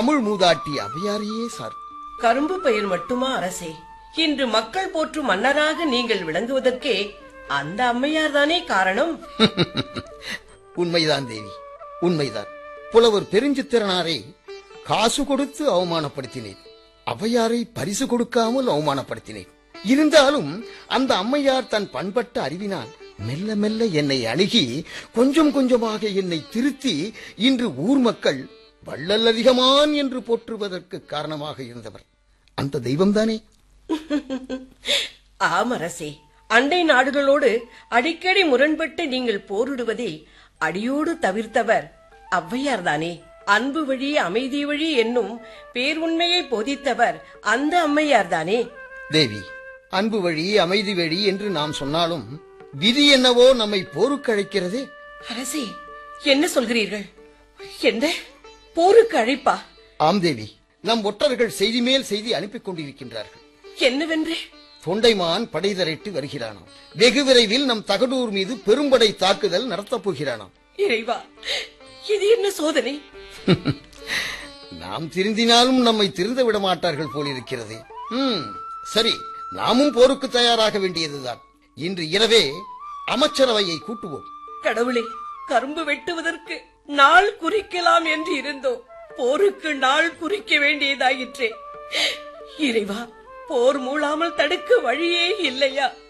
தமிழ் மூதாட்டி அவையாரையே சார் கரும்பு பயிர் மட்டுமா அரசே இன்று மக்கள் போற்றும் மன்னராக நீங்கள் விளங்குவதற்கே அந்த அம்மையார் தானே காரணம் உண்மைதான் தேவி உண்மைதான் புலவர் பெருஞ்சித்திரனாரை காசு கொடுத்து அவமானப்படுத்தினேன் அவையாரை பரிசு கொடுக்காமல் அவமானப்படுத்தினேன் இருந்தாலும் அந்த அம்மையார் தன் பண்பட்ட அறிவினால் மெல்ல மெல்ல என்னை அணுகி கொஞ்சம் கொஞ்சமாக என்னை திருத்தி இன்று ஊர் மக்கள் வள்ளல் அதிகமான் என்று போற்றுவதற்கு காரணமாக இருந்தவர் அந்த தெய்வம்தானே ஆம் அரசே அண்டை நாடுகளோடு அடிக்கடி முரண்பட்டு நீங்கள் போரிடுவதை அடியோடு தவிர்த்தவர் ஔவையார் தானே அன்பு வழி அமைதி வழி என்னும் பேருண்மையை போதித்தவர் அந்த அம்மையார் தானே தேவி அன்பு வழி அமைதி வழி என்று நாம் சொன்னாலும் விதி என்னவோ நம்மை போருக்கு அழைக்கிறதே அரசே என்ன சொல்கிறீர்கள் என்ன போருக்கு அழைப்பா ஆம் தேவி நம் ஒற்றர்கள் செய்தி மேல் செய்தி அனுப்பிக் கொண்டிருக்கின்றார்கள் என்னவென்று தொண்டைமான் படை திரட்டு வருகிறானாம் வெகு விரைவில் நம் தகடூர் மீது பெரும்படை தாக்குதல் நடத்தப் போகிறானாம் இறைவா இது என்ன சோதனை நாம் திருந்தினாலும் நம்மை திருந்த விட மாட்டார்கள் போலிருக்கிறது ம் சரி நாமும் போருக்கு தயாராக வேண்டியதுதான் இன்று இரவே அமைச்சரவையை கூட்டுவோம் கடவுளே கரும்பு வெட்டுவதற்கு நாள் குறிக்கலாம் என்று இருந்தோம் போருக்கு நாள் குறிக்க வேண்டியதாயிற்றே இறைவா போர் மூளாமல் தடுக்க வழியே இல்லையா